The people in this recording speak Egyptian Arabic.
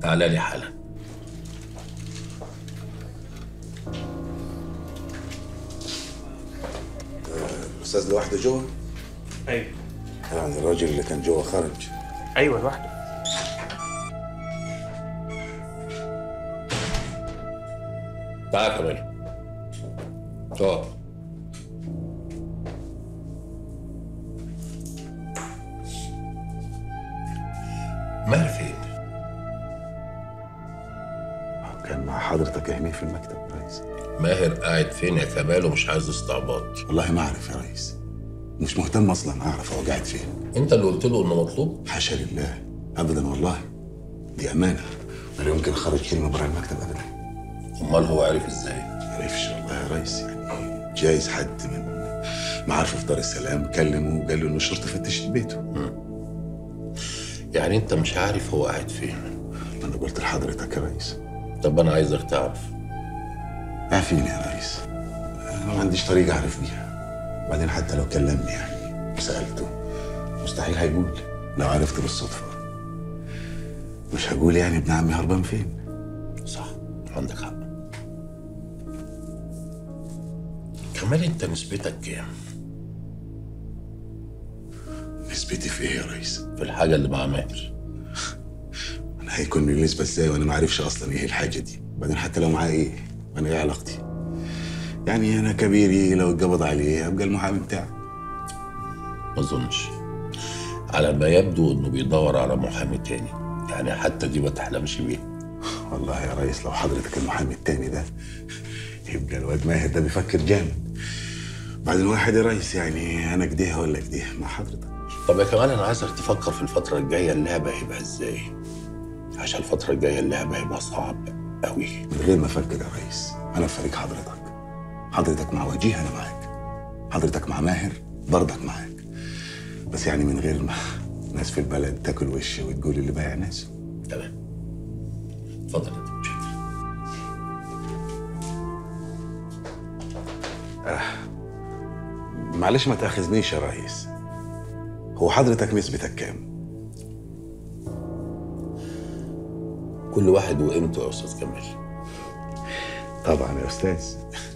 تعالى لي حالا الاستاذ لوحده جوه ايوه يعني الراجل اللي كان جوه خرج ايوه لوحده تعال كمان اقعد ماهر فين؟ كان مع حضرتك يا هميه في المكتب يا ريس ماهر قاعد فين يا كمال ومش عايز استعباط والله ما اعرف يا ريس مش مهتم اصلا اعرف هو قاعد فين انت اللي قلت له انه مطلوب حاشا لله ابدا والله دي امانه ولا يمكن اخرج كلمه بره المكتب ابدا امال هو عارف ازاي؟ عرفش والله يا ريس يعني جايز حد من معارفه في دار السلام كلمه وقال له انه الشرطه فتشت بيته يعني انت مش عارف هو قاعد فين انا قلت لحضرتك يا ريس طب انا عايزك تعرف عافيني يا ريس انا ما عنديش طريقه اعرف بيها بعدين حتى لو كلمني يعني وسالته مستحيل هيقول لو عرفت بالصدفه مش هقول يعني ابن عمي هربان فين صح عندك حق كمال انت نسبتك كام نسبتي في ايه يا ريس في الحاجه اللي مع ماهر انا هيكون لي نسبه ازاي وانا ما عارفش اصلا ايه الحاجه دي بعدين حتى لو معاه ايه انا ايه علاقتي يعني انا كبيري لو اتقبض عليه ابقى المحامي بتاعه ما اظنش على ما يبدو انه بيدور على محامي تاني يعني حتى دي ما تحلمش بيها والله يا ريس لو حضرتك المحامي التاني ده يبقى الواد ماهر ده بيفكر جامد بعدين واحد يا ريس يعني انا كده ولا كده مع حضرتك طب يا كمال انا عايزك تفكر في الفتره الجايه اللعبه هيبقى ازاي عشان الفتره الجايه اللعبه هيبقى صعب قوي من غير ما افكر يا ريس انا في فريق حضرتك حضرتك مع وجيه انا معاك حضرتك مع ماهر برضك معاك بس يعني من غير ما ناس في البلد تاكل وش وتقول اللي بايع ناس تمام اتفضل انت مش معلش ما تاخذنيش يا ريس هو حضرتك نسبتك كام كل واحد وقيمته يا استاذ كمال طبعا يا استاذ